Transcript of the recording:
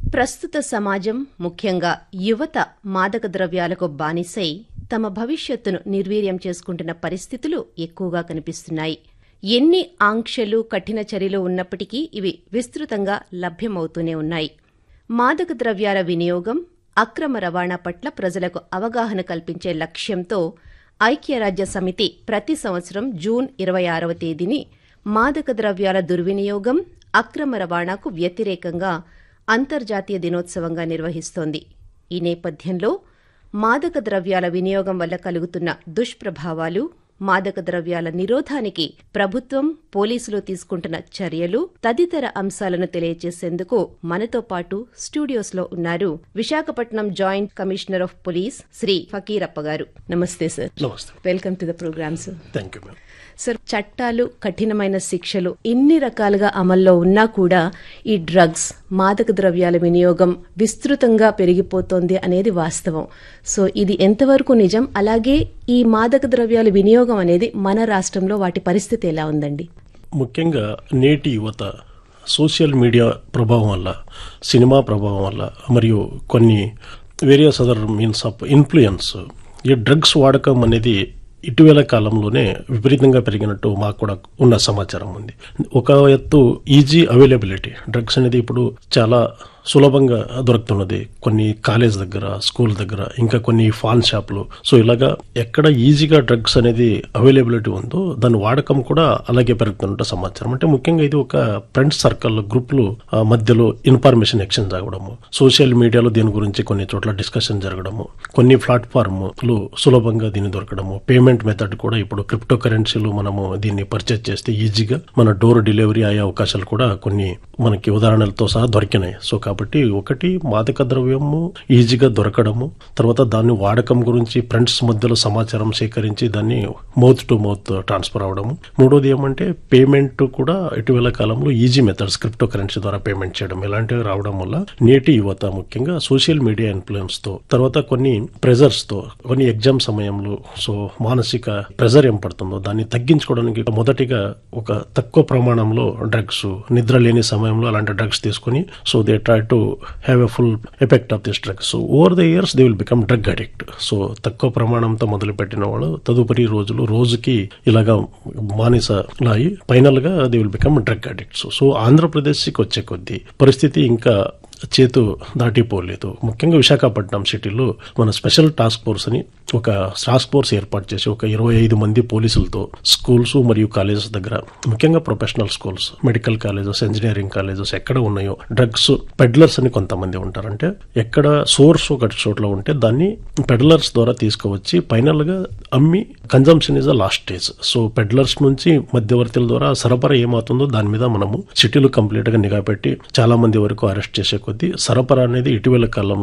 ప్రస్తుత సమాజం ముఖ్యంగా యువత మాదక ద్రవ్యాలకు బానిసై తమ భవిష్యత్తును నిర్వీర్యం చేసుకుంటున్న పరిస్థితులు ఎక్కువగా కనిపిస్తున్నాయి ఎన్ని ఆంక్షలు కఠిన చర్యలు ఉన్నప్పటికీ ఇవి విస్తృతంగా లభ్యమవుతూనే ఉన్నాయి మాదక ద్రవ్యాల వినియోగం అక్రమ రవాణా పట్ల ప్రజలకు అవగాహన కల్పించే లక్ష్యంతో ఐక్యరాజ్య సమితి ప్రతి సంవత్సరం జూన్ ఇరవై ఆరవ తేదీని మాదక ద్రవ్యాల దుర్వినియోగం అక్రమ రవాణాకు వ్యతిరేకంగా అంతర్జాతీయ దినోత్సవంగా నిర్వహిస్తోంది ఈ నేపథ్యంలో మాదక ద్రవ్యాల వినియోగం వల్ల కలుగుతున్న దుష్ప్రభావాలు మాదక ద్రవ్యాల నిరోధానికి ప్రభుత్వం పోలీసులు తీసుకుంటున్న చర్యలు తదితర అంశాలను తెలియజేసేందుకు మనతో పాటు స్టూడియోస్లో ఉన్నారు Visakhapatnam joint commissioner of police Shri Fakirappa garu నమస్తే సార్ నమస్తే welcome to the programme sir thank you ma'am sir చట్టాలు కఠినమైన శిక్షలు ఇన్ని రకాలుగా అమల్లో ఉన్నా కూడా ఈ డ్రగ్స్ మాదక ద్రవ్యాల వినియోగం విస్తృతంగా పెరిగిపోతోంది అనేది వాస్తవం సో ఇది ఎంతవరకు నిజం అలాగే ఈ మాదక ద్రవ్యాల వినియోగం అనేది మన రాష్ట్రంలో వాటి పరిస్థితి ఎలా ఉందండి ముఖ్యంగా నేటి యువత సోషల్ మీడియా ప్రభావం వల్ల సినిమా ప్రభావం వల్ల మరియు కొన్ని various other means of influence ఈ డ్రగ్స్ వాడకం అనేది ఇటీవల కాలంలోనే విపరీతంగా పెరిగినట్టు మాకు కూడా ఉన్న సమాచారం ఉంది ఒక ఎత్తు ఈజీ అవైలబిలిటీ డ్రగ్స్ అనేది ఇప్పుడు చాలా సులభంగా దొరుకుతున్నది కొన్ని కాలేజ్ దగ్గర స్కూల్ దగ్గర ఇంకా కొన్ని ఫాన్ షాపులు సో ఇలాగా ఎక్కడ ఈజీగా డ్రగ్స్ అనేది అవైలబిలిటీ ఉందో దాని వాడకం కూడా అలాగే పెరుగుతున్నట్టు సమాచారం అంటే ముఖ్యంగా ఇది ఒక ఫ్రెండ్స్ సర్కిల్ గ్రూపులు ఆ, మధ్యలో ఇన్ఫర్మేషన్ ఎక్స్చేంజ్ అవ్వడము సోషల్ మీడియాలో దీని గురించి కొన్ని చోట్ల డిస్కషన్ జరగడము కొన్ని ప్లాట్ఫామ్లు సులభంగా దీన్ని దొరకడము పేమెంట్ మెథడ్ కూడా ఇప్పుడు క్రిప్టో కరెన్సీలు మనము దీన్ని పర్చేజ్ చేస్తే ఈజీగా మన డోర్ డెలివరీ అయ్యే అవకాశాలు కూడా కొన్ని మనకి ఉదాహరణలతో సహా దొరికినాయి సో కాబట్టి ఒకటి మాదక ద్రవ్యము ఈజీగా దొరకడము తర్వాత దాన్ని వాడకం గురించి ఫ్రెండ్స్ మధ్యలో సమాచారం సేకరించి దాన్ని మౌత్ టు మౌత్ ట్రాన్స్ఫర్ అవడము మూడోది ఏమంటే పేమెంట్ కూడా ఇటీవల కాలంలో ఈజీ మెథడ్స్ క్రిప్టో కరెన్సీ ద్వారా పేమెంట్ చేయడం ఇలాంటివి రావడం వల్ల నేటి యువత ముఖ్యంగా సోషల్ మీడియా ఇన్ఫ్లుయెన్స్ తో తర్వాత కొన్ని ప్రెజర్స్ తో కొన్ని ఎగ్జామ్ సమయంలో సో మానసిక ప్రెజర్ ఏం పడుతుందో దాన్ని తగ్గించుకోవడానికి మొదటిగా ఒక తక్కువ ప్రమాణంలో డ్రగ్స్ నిద్ర లేని సమయంలో అలాంటి డ్రగ్స్ తీసుకొని so they try to have a full effect of this drugs so over the years they will become drug addict so తక్కువ ప్రమాణంతో మొదలుపెట్టిన వాళ్ళు తదుపరి రోజులు రోజుకి ఇలాగా మానిసలాయి ఫైనల్ గా they will become drug addicts so ఆంధ్రప్రదేశ్కి వచ్చే కొద్దీ పరిస్థితి ఇంకా చేతు దాటిపోలేదు ముఖ్యంగా విశాఖపట్నం సిటీలో మన స్పెషల్ టాస్క్ ఫోర్స్ అని ఒక టాస్క్ ఫోర్స్ ఏర్పాటు చేసి ఒక ఇరవై ఐదు మంది పోలీసులతో స్కూల్స్ మరియు కాలేజెస్ దగ్గర ముఖ్యంగా professional schools medical colleges engineering colleges ఎక్కడ ఉన్నాయో డ్రగ్స్ పెడ్లర్స్ అని కొంతమంది ఉంటారంటే ఎక్కడ సోర్స్ ఒక చోట్ల ఉంటే దాన్ని పెడ్లర్స్ ద్వారా తీసుకువచ్చి ఫైనల్ గా అమ్మి consumption is the last stage so peddlers నుంచి మధ్యవర్తుల ద్వారా సరఫరా ఏమవుతుందో దాని మీద మనము సిటీలు కంప్లీట్ గా నిఘా పెట్టి చాలా మంది వరకు అరెస్ట్ చేసే కొద్దీ సరఫరా అనేది ఇటీవల కాలంలో